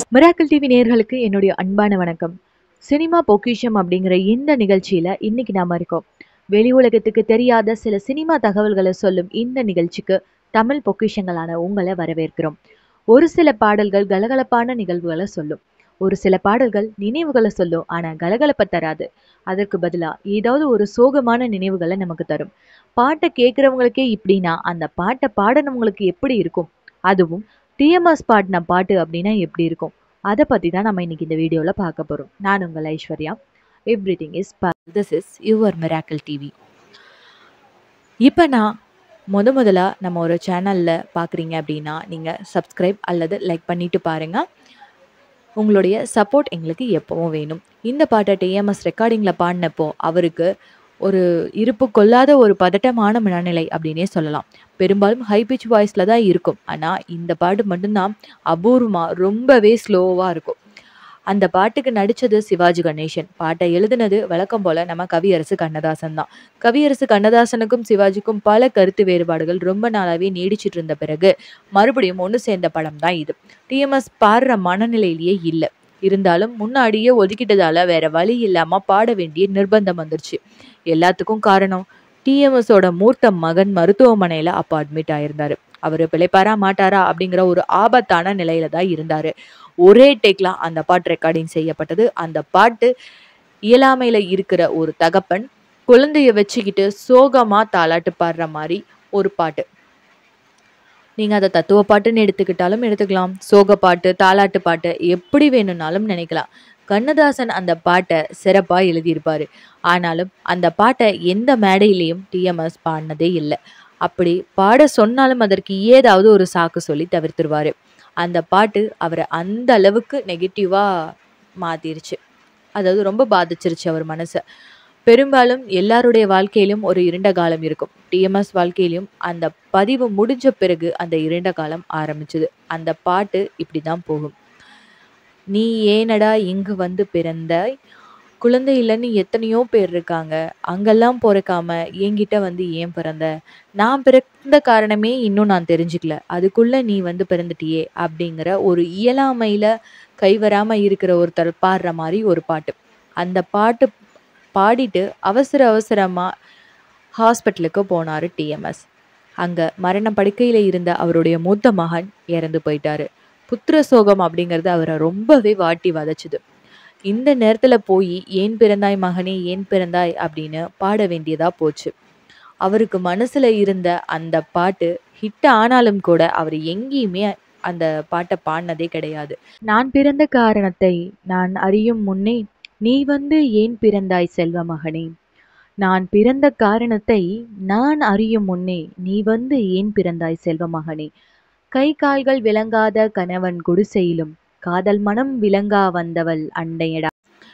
miracle TV நேயர்களுக்கு என்னுடைய அன்பான வணக்கம் சினிமா பொக்கிஷம் அப்படிங்கிற இந்த நிகழ்ச்சியில இன்னைக்கு நாம இருக்கோம் வெளி உலகத்துக்கு தெரியாத சில சினிமா தகவல்களை சொல்லும் இந்த நிகழ்ச்சிக்கு தமிழ் பொக்கிஷங்களான உங்களை வரவேற்கிறோம் ஒரு சில பாடல்கள் கலகலப்பான நிகழ்வுகளை சொல்லும் ஒரு சில பாடல்கள் நினைவுகளை சொல்லும் ஆனா கலகலப்பை தராது அதற்கு பதிலா ஏதாவது ஒரு சோகமான நினைவுகளை நமக்கு தரும் பாட்டை கேட்குறவங்களுக்கே இப்படின்னா அந்த பாட்டை பாடினவங்களுக்கு எப்படி இருக்கும் அதுவும் டிஎம்எஸ் பாடின பாட்டு அப்படின்னா எப்படி இருக்கும் அதை பற்றி தான் நம்ம இன்னைக்கு இந்த வீடியோவில் பார்க்க போகிறோம் நான் உங்கள் Aishwarya everything is this is your miracle TV இப்போ நான் முத முதலாக நம்ம ஒரு சேனலில் பார்க்குறீங்க அப்படின்னா நீங்கள் சப்ஸ்கிரைப் அல்லது லைக் பண்ணிட்டு பாருங்கள் உங்களுடைய சப்போர்ட் எங்களுக்கு எப்பவும் வேணும் இந்த பாட்டை டிஎம்எஸ் ரெக்கார்டிங்கில் பாடினப்போ அவருக்கு ஒரு இருப்பு கொள்ளாத ஒரு பதட்டமான மனநிலை அப்படின்னே சொல்லலாம் பெரும்பாலும் ஹை பிச் வாய்ஸில் தான் இருக்கும் ஆனால் இந்த பாட்டு மட்டும்தான் அபூர்வமாக ரொம்பவே ஸ்லோவாக இருக்கும் அந்த பாட்டுக்கு நடித்தது சிவாஜி கணேசன் பாட்டை எழுதினது வழக்கம் போல் நம்ம கவியரசு கண்ணதாசன் தான் கவியரசு கண்ணதாசனுக்கும் சிவாஜிக்கும் பல கருத்து வேறுபாடுகள் ரொம்ப நாளாகவே நீடிச்சிட்டு இருந்த பிறகு மறுபடியும் ஒன்று சேர்ந்த படம் தான் இது டிஎம்எஸ் பாடுற மனநிலையிலேயே இல்லை இருந்தாலும் முன்னாடியே ஒதுக்கிட்டதால வேற வழி இல்லாமல் பாட வேண்டிய நிர்பந்தம் வந்துருச்சு எல்லாத்துக்கும் காரணம் டிஎம்எஸோட மூர்த்த மகன் மருத்துவமனையில் அப்போ அட்மிட் ஆயிருந்தாரு அவர் பிழைப்பாரா மாட்டாரா அப்படிங்கிற ஒரு ஆபத்தான நிலையில தான் இருந்தாரு ஒரே டேக்ல அந்த பாட்டு ரெக்கார்டிங் செய்யப்பட்டது அந்த பாட்டு இயலாமையில இருக்கிற ஒரு தகப்பன் குழந்தைய வச்சுக்கிட்டு சோகமா தாலாட்டு பாடுற மாதிரி ஒரு பாட்டு நீங்க அதை தத்துவ பாட்டுன்னு எடுத்துக்கிட்டாலும் எடுத்துக்கலாம் சோக பாட்டு தாலாட்டு பாட்டு எப்படி வேணும்னாலும் நினைக்கலாம் கண்ணதாசன் அந்த பாட்டை சிறப்பாக எழுதியிருப்பாரு ஆனாலும் அந்த பாட்டை எந்த மேடையிலையும் டிஎம்எஸ் பாடினதே இல்லை அப்படி பாட சொன்னாலும் அதற்கு ஏதாவது ஒரு சாக்கு சொல்லி தவிர்த்துருவாரு அந்த பாட்டு அவரை அந்த அளவுக்கு நெகட்டிவாக மாற்றிருச்சு அதாவது ரொம்ப பாதிச்சிருச்சு அவர் மனசை பெரும்பாலும் எல்லாருடைய வாழ்க்கையிலும் ஒரு இருண்ட காலம் இருக்கும் டிஎம்எஸ் வாழ்க்கையிலும் அந்த பதிவு முடிஞ்ச பிறகு அந்த இருண்ட காலம் ஆரம்பிச்சது அந்த பாட்டு இப்படி தான் போகும் நீ ஏனடா இங்கு வந்து பிறந்தாய் குழந்தை இல்லைன்னு எத்தனையோ பேர் இருக்காங்க அங்கெல்லாம் பிறக்காம என்கிட்ட வந்து ஏன் பிறந்த நான் பிறந்த காரணமே இன்னும் நான் தெரிஞ்சுக்கல அதுக்குள்ள நீ வந்து பிறந்துட்டியே அப்படிங்கிற ஒரு இயலாமையில கைவராம இருக்கிற ஒருத்தர் பாடுற மாதிரி ஒரு பாட்டு அந்த பாட்டு பாடிட்டு அவசர அவசரமா ஹாஸ்பிட்டலுக்கு போனாரு டிஎம்எஸ் அங்க மரண படுக்கையில இருந்த அவருடைய மூத்த மகன் இறந்து போயிட்டாரு புத்திர சோகம் அப்படிங்கிறது அவரை ரொம்பவே வாட்டி வதச்சுது இந்த நேரத்துல போய் ஏன் பிறந்தாய் மகனே ஏன் பிறந்தாய் அப்படின்னு பாட வேண்டியதா போச்சு அவருக்கு மனசுல இருந்த அந்த பாட்டு ஹிட் ஆனாலும் கூட அவர் எங்கேயுமே அந்த பாட்டை பாடினதே கிடையாது நான் பிறந்த காரணத்தை நான் அறியும் முன்னே நீ வந்து ஏன் பிறந்தாய் செல்வ மகனே நான் பிறந்த காரணத்தை நான் அறியும் முன்னே நீ வந்து ஏன் பிறந்தாய் செல்வ மகனே கை கால்கள் விளங்காத கணவன் குடிசையிலும் காதல் மனம் விளங்கா வந்தவள் அண்டையடா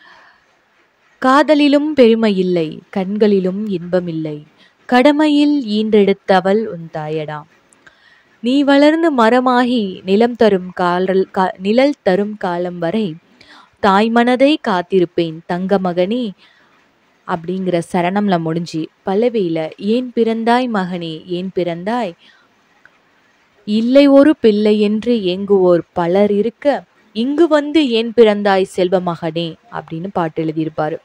காதலிலும் பெருமை இல்லை கண்களிலும் இன்பமில்லை கடமையில் ஈன்றெடுத்தவள் உன் தாயடா நீ வளர்ந்து மரமாகி நிலம் தரும் காலல் கா நிழல் தரும் காலம் வரை தாய் மனதை காத்திருப்பேன் தங்க மகனே அப்படிங்கிற சரணம்ல முடிஞ்சு பல்லவியில ஏன் பிறந்தாய் மகனே ஏன் பிறந்தாய் இல்லை ஒரு பிள்ளை என்று ஏங்குவோர் பலர் இருக்க இங்கு வந்து ஏன் பிறந்தாய் செல்வ மகனே அப்படின்னு பாட்டு எழுதியிருப்பாரு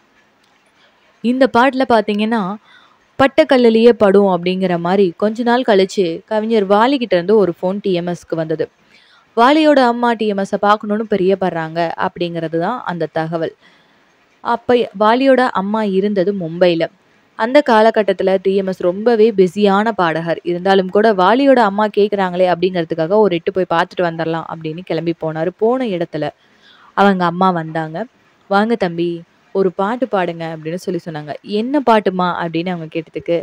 இந்த பாட்டில் பார்த்தீங்கன்னா பட்டக்கல்லிலேயே படும் அப்படிங்கிற மாதிரி கொஞ்ச நாள் கழிச்சு கவிஞர் வாலிகிட்ட இருந்து ஒரு ஃபோன் டிஎம்எஸ்க்கு வந்தது வாலியோட அம்மா டிஎம்எஸ்ஸை பார்க்கணுன்னு பிரியப்படுறாங்க அப்படிங்கிறது தான் அந்த தகவல் அப்போ வாலியோட அம்மா இருந்தது மும்பையில் அந்த காலகட்டத்தில் டிஎம்எஸ் ரொம்பவே பிஸியான பாடகர் இருந்தாலும் கூட வாலியோட அம்மா கேட்குறாங்களே அப்படிங்கிறதுக்காக ஒரு எட்டு போய் பார்த்துட்டு வந்துடலாம் அப்படின்னு கிளம்பி போனார் போன இடத்துல அவங்க அம்மா வந்தாங்க வாங்க தம்பி ஒரு பாட்டு பாடுங்க அப்படின்னு சொல்லி சொன்னாங்க என்ன பாட்டுமா அப்படின்னு அவங்க கேட்டதுக்கு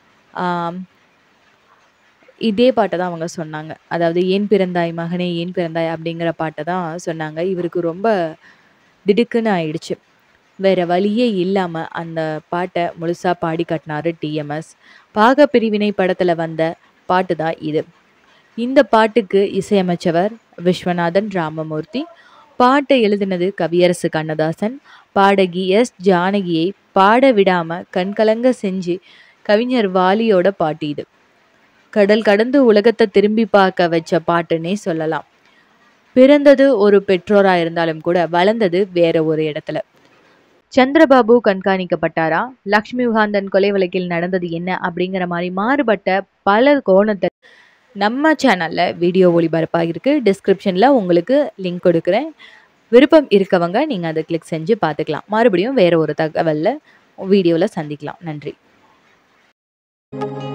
இதே பாட்டை தான் அவங்க சொன்னாங்க அதாவது ஏன் பிறந்தாய் மகனே ஏன் பிறந்தாய் அப்படிங்கிற பாட்டை தான் சொன்னாங்க இவருக்கு ரொம்ப திடுக்குன்னு ஆயிடுச்சு வேற வழியே இல்லாமல் அந்த பாட்டை முழுசாக பாடி காட்டினாரு டிஎம்எஸ் பாக பிரிவினை படத்தில் வந்த பாட்டு தான் இது இந்த பாட்டுக்கு இசையமைச்சவர் விஸ்வநாதன் ராமமூர்த்தி பாட்டை எழுதினது கவியரசு கண்ணதாசன் பாடகி எஸ் ஜானகியை பாட விடாம கண்கலங்க செஞ்சு கவிஞர் வாலியோட பாட்டு இது கடல் கடந்து உலகத்தை திரும்பி பார்க்க வச்ச பாட்டுன்னே சொல்லலாம் பிறந்தது ஒரு பெற்றோரா இருந்தாலும் கூட வளர்ந்தது வேற ஒரு இடத்துல சந்திரபாபு கண்காணிக்கப்பட்டாரா லக்ஷ்மி உகாந்தன் கொலை வழக்கில் நடந்தது என்ன அப்படிங்கிற மாதிரி மாறுபட்ட பல கோணத்தை நம்ம சேனல்ல வீடியோ ஒளிபரப்பாக இருக்கு டிஸ்கிரிப்ஷன்ல உங்களுக்கு லிங்க் கொடுக்குறேன் விருப்பம் இருக்கவங்க நீங்க அதை கிளிக் செஞ்சு பார்த்துக்கலாம் மறுபடியும் வேற ஒரு தகவல்ல வீடியோவில் சந்திக்கலாம் நன்றி